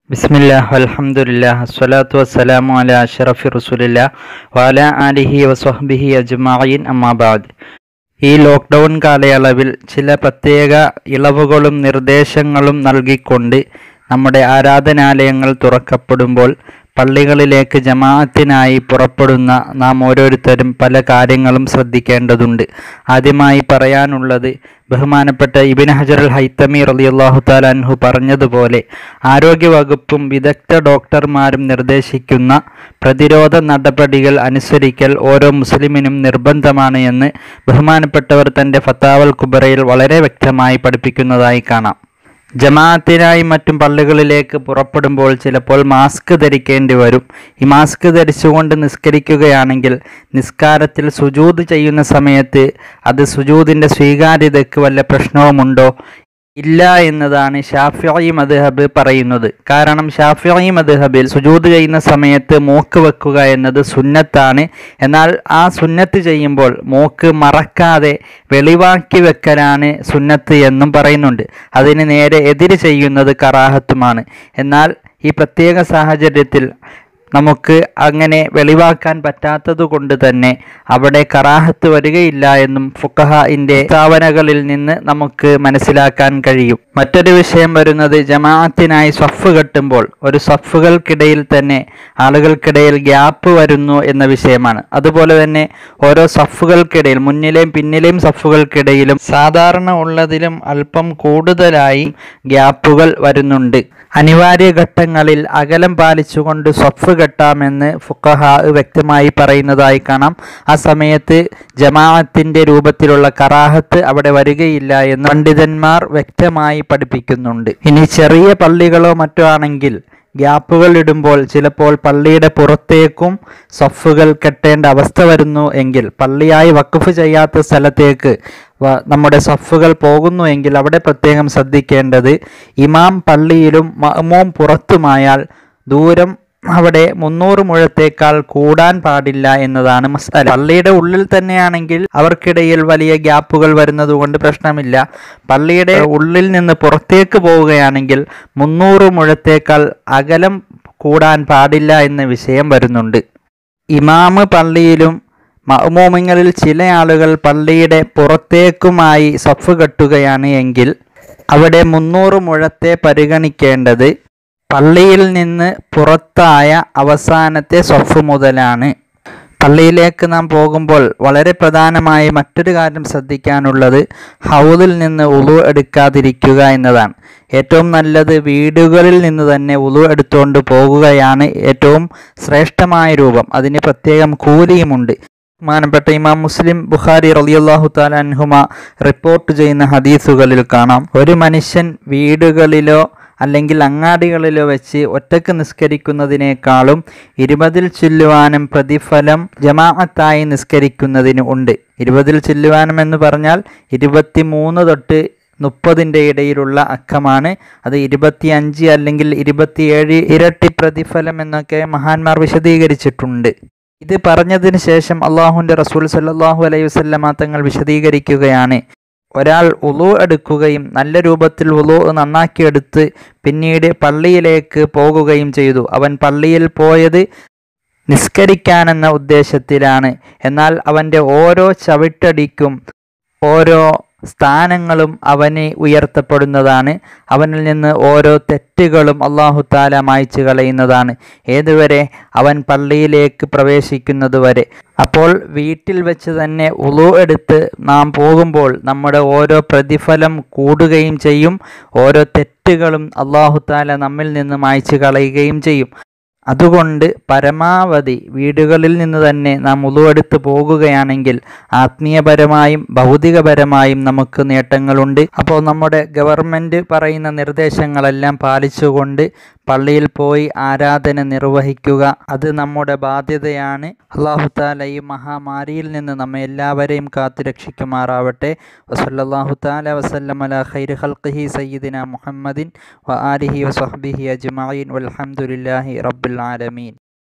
ബിസ്മില്ലാ അൽഹംദുലില്ലാ അസ്സലാത്തു വസ്സലാമു അല അഷ്റഫി റസൂലില്ലാ വാല ആലിഹി വസ്വഹ്ബിഹി അജ്മഈൻ അമ്മാബാദ് ഈ ലോക്ക്ഡൗൺ കാലയളവിൽ ചില പ്രത്യേക ഇളവുകളും നിർദ്ദേശങ്ങളും നൽകിക്കൊണ്ട് നമ്മുടെ ആരാധനാലയങ്ങൾ തുറക്കപ്പെടുമ്പോൾ പള്ളികളിലേക്ക് ജമാഅത്തിനായി പുറപ്പെടുന്ന നാം ഓരോരുത്തരും പല കാര്യങ്ങളും ശ്രദ്ധിക്കേണ്ടതുണ്ട് ആദ്യമായി പറയാനുള്ളത് ബഹുമാനപ്പെട്ട ഇബിൻ ഹജർ അൽ ഹൈത്തമി റളിയല്ലാഹു താലാൻഹു പറഞ്ഞതുപോലെ ആരോഗ്യവകുപ്പും വിദഗ്ധ ഡോക്ടർമാരും നിർദ്ദേശിക്കുന്ന പ്രതിരോധ നടപടികൾ അനുസരിക്കൽ ഓരോ മുസ്ലിമിനും നിർബന്ധമാണ് എന്ന് ബഹുമാനപ്പെട്ടവർ തൻ്റെ ഫത്താവൽ കുബറയിൽ വളരെ വ്യക്തമായി പഠിപ്പിക്കുന്നതായി കാണാം ജമാഅത്തിനായി മറ്റും പള്ളികളിലേക്ക് പുറപ്പെടുമ്പോൾ ചിലപ്പോൾ മാസ്ക് ധരിക്കേണ്ടി വരും ഈ മാസ്ക് ധരിച്ചുകൊണ്ട് നിസ്കരിക്കുകയാണെങ്കിൽ നിസ്കാരത്തിൽ സുജൂത് ചെയ്യുന്ന സമയത്ത് അത് സുജൂതിൻ്റെ സ്വീകാര്യതയ്ക്ക് വല്ല പ്രശ്നവുമുണ്ടോ ഇല്ല എന്നതാണ് ഷാഫിഈ മദ്ഹബ് പറയുന്നത് കാരണം ഷാഫിഈ മദ്ഹബിൽ സുജൂദ് ചെയ്യുന്ന സമയത്ത് മൂക്ക് വെക്കുക എന്നത് സുന്നത്താണ് എന്നാൽ ആ സുന്നത്ത് ചെയ്യുമ്പോൾ മൂക്ക് മറക്കാതെ വെളിവാക്കി വെക്കലാണ് സുന്നത്ത് എന്നും പറയുന്നുണ്ട് അതിന് നേരെ എതിര് ചെയ്യുന്നത് കറാഹത്തുമാണ് എന്നാൽ ഈ പ്രത്യേക സാഹചര്യത്തിൽ നമുക്ക് അങ്ങനെ വെളിവാക്കാൻ പറ്റാത്തത് കൊണ്ട് തന്നെ അവിടെ കറാഹത്ത് വരികയില്ല എന്നും ഫുക്കഹയിൻ്റെ സ്ഥാപനകളിൽ നിന്ന് നമുക്ക് മനസ്സിലാക്കാൻ കഴിയും മറ്റൊരു വിഷയം വരുന്നത് ജമാഅത്തിനായി സഫ് കെട്ടുമ്പോൾ ഒരു സഫുകൾക്കിടയിൽ തന്നെ ആളുകൾക്കിടയിൽ ഗ്യാപ്പ് വരുന്നു എന്ന വിഷയമാണ് അതുപോലെ തന്നെ ഓരോ സഫുകൾക്കിടയിൽ മുന്നിലെയും പിന്നിലെയും സഫുകൾക്കിടയിലും സാധാരണ ഉള്ളതിലും അല്പം കൂടുതലായി ഗ്യാപ്പുകൾ വരുന്നുണ്ട് അനിവാര്യ ഘട്ടങ്ങളിൽ അകലം പാലിച്ചുകൊണ്ട് സ്വഫ് കെട്ടാമെന്ന് ഫുക്കഹ വ്യക്തമായി പറയുന്നതായി കാണാം ആ സമയത്ത് ജമാഅത്തിന്റെ രൂപത്തിലുള്ള കറാഹത്ത് അവിടെ വരികയില്ല എന്ന് പണ്ഡിതന്മാർ വ്യക്തമായി പഠിപ്പിക്കുന്നുണ്ട് ഇനി ചെറിയ പള്ളികളോ മറ്റോ ആണെങ്കിൽ ഗ്യാപ്പുകൾ ഇടുമ്പോൾ ചിലപ്പോൾ പള്ളിയുടെ പുറത്തേക്കും സഫുകൾ കെട്ടേണ്ട അവസ്ഥ വരുന്നു എങ്കിൽ പള്ളിയായി വഖഫ് ചെയ്യാത്ത സ്ഥലത്തേക്ക് വ- നമ്മുടെ സഫുകൾ പോകുന്നു എങ്കിൽ അവിടെ പ്രത്യേകം ശ്രദ്ധിക്കേണ്ടത് ഇമാം പള്ളിയിലും മഅ്മൂം പുറത്തുമായാൽ ദൂരം അവിടെ മുന്നൂറ് മുഴത്തേക്കാൾ കൂടാൻ പാടില്ല എന്നതാണ് മസ്അല പള്ളിയുടെ ഉള്ളിൽ തന്നെയാണെങ്കിൽ അവർക്കിടയിൽ വലിയ ഗ്യാപ്പുകൾ വരുന്നത് കൊണ്ട് പ്രശ്നമില്ല പള്ളിയുടെ ഉള്ളിൽ നിന്ന് പുറത്തേക്ക് പോവുകയാണെങ്കിൽ മുന്നൂറ് മുഴത്തേക്കാൾ അകലം കൂടാൻ പാടില്ല എന്ന വിഷയം വരുന്നുണ്ട് ഇമാമ് പള്ളിയിലും മഅ്മൂമിങ്ങളിൽ ചില ആളുകൾ പള്ളിയുടെ പുറത്തേക്കുമായി സഫ് കെട്ടുകയാണ് എങ്കിൽ അവിടെ മുന്നൂറ് മുഴത്തെ പരിഗണിക്കേണ്ടത് പള്ളിയിൽ നിന്ന് പുറത്തായ അവസാനത്തെ സഫ് മുതലാണ് പള്ളിയിലേക്ക് നാം പോകുമ്പോൾ വളരെ പ്രധാനമായി മറ്റൊരു കാര്യം ശ്രദ്ധിക്കാനുള്ളത് ഹൗദിൽ നിന്ന് ഉളു എടുക്കാതിരിക്കുക എന്നതാണ് ഏറ്റവും നല്ലത് വീടുകളിൽ നിന്ന് തന്നെ ഉളു എടുത്തുകൊണ്ട് പോകുകയാണ് ഏറ്റവും ശ്രേഷ്ഠമായ രൂപം അതിന് പ്രത്യേകം കൂലിയുമുണ്ട് ബഹുമാനപ്പെട്ട ഇമാം മുസ്ലിം ബുഖാരി റളിയല്ലാഹു താല അൻഹുമ റിപ്പോർട്ട് ചെയ്യുന്ന ഹദീസുകളിൽ കാണാം ഒരു മനുഷ്യൻ വീടുകളിലോ അല്ലെങ്കിൽ അങ്ങാടികളിലോ വെച്ച് ഒറ്റക്ക് നിസ്കരിക്കുന്നതിനേക്കാളും ഇരുപതിൽ ചൊല്ലുവാനും പ്രതിഫലം ജമാഅത്തായി നിസ്കരിക്കുന്നതിന് ഉണ്ട് ഇരുപതിൽ ചൊല്ലുവാനും എന്ന് പറഞ്ഞാൽ ഇരുപത്തി മൂന്ന് തൊട്ട് മുപ്പതിൻ്റെ ഇടയിലുള്ള അക്കമാണ് അത് ഇരുപത്തിയഞ്ച് അല്ലെങ്കിൽ ഇരുപത്തിയേഴ് ഇരട്ടി പ്രതിഫലം എന്നൊക്കെ മഹാന്മാർ വിശദീകരിച്ചിട്ടുണ്ട് ഇത് പറഞ്ഞതിന് ശേഷം അള്ളാഹുവിൻ്റെ റസൂൽ സല്ലല്ലാഹു അലൈഹി വസല്ലമ തങ്ങൾ വിശദീകരിക്കുകയാണ് ഒരാൾ ഉളു എടുക്കുകയും നല്ല രൂപത്തിൽ ഉളു നന്നാക്കിയെടുത്ത് പിന്നീട് പള്ളിയിലേക്ക് പോകുകയും ചെയ്തു അവൻ പള്ളിയിൽ പോയത് നിസ്കരിക്കാനെന്ന ഉദ്ദേശത്തിലാണ് എന്നാൽ അവൻ്റെ ഓരോ ചവിട്ടടിക്കും ഓരോ സ്ഥാനങ്ങളും അവന് ഉയർത്തപ്പെടുന്നതാണ് അവനിൽ നിന്ന് ഓരോ തെറ്റുകളും അള്ളാഹു താല മായ്ച്ചു കളയുന്നതാണ് ഏതുവരെ അവൻ പള്ളിയിലേക്ക് പ്രവേശിക്കുന്നത് വരെ അപ്പോൾ വീട്ടിൽ വെച്ച് തന്നെ ഉളു എടുത്ത് നാം പോകുമ്പോൾ നമ്മുടെ ഓരോ പ്രതിഫലം കൂടുകയും ചെയ്യും ഓരോ തെറ്റുകളും അള്ളാഹു താല നമ്മിൽ നിന്ന് മായ്ച്ചു കളയുകയും ചെയ്യും അതുകൊണ്ട് പരമാവധി വീടുകളിൽ നിന്ന് തന്നെ നാം ഉളുവെടുത്ത് പോകുകയാണെങ്കിൽ ആത്മീയപരമായും ഭൗതികപരമായും നമുക്ക് നേട്ടങ്ങളുണ്ട് അപ്പോൾ നമ്മുടെ ഗവൺമെൻറ് പറയുന്ന നിർദ്ദേശങ്ങളെല്ലാം പാലിച്ചുകൊണ്ട് പള്ളിയിൽ പോയി ആരാധന നിർവഹിക്കുക അത് നമ്മുടെ ബാധ്യതയാണ് അള്ളാഹു താല ഈ മഹാമാരിയിൽ നിന്ന് നമ്മെ എല്ലാവരെയും കാത്തു രക്ഷിക്കുമാറാവട്ടെ വസല്ലാഹു താല വസല്ലം അല ഖൈർ ഖൽഖിഹി സയ്യിദിന മുഹമ്മദിൻ വ ആലിഹി വസഹ്ബിഹി അജ്മഈൻ വൽഹംദുലില്ലാഹി റബ്ബിൽ ആലമീൻ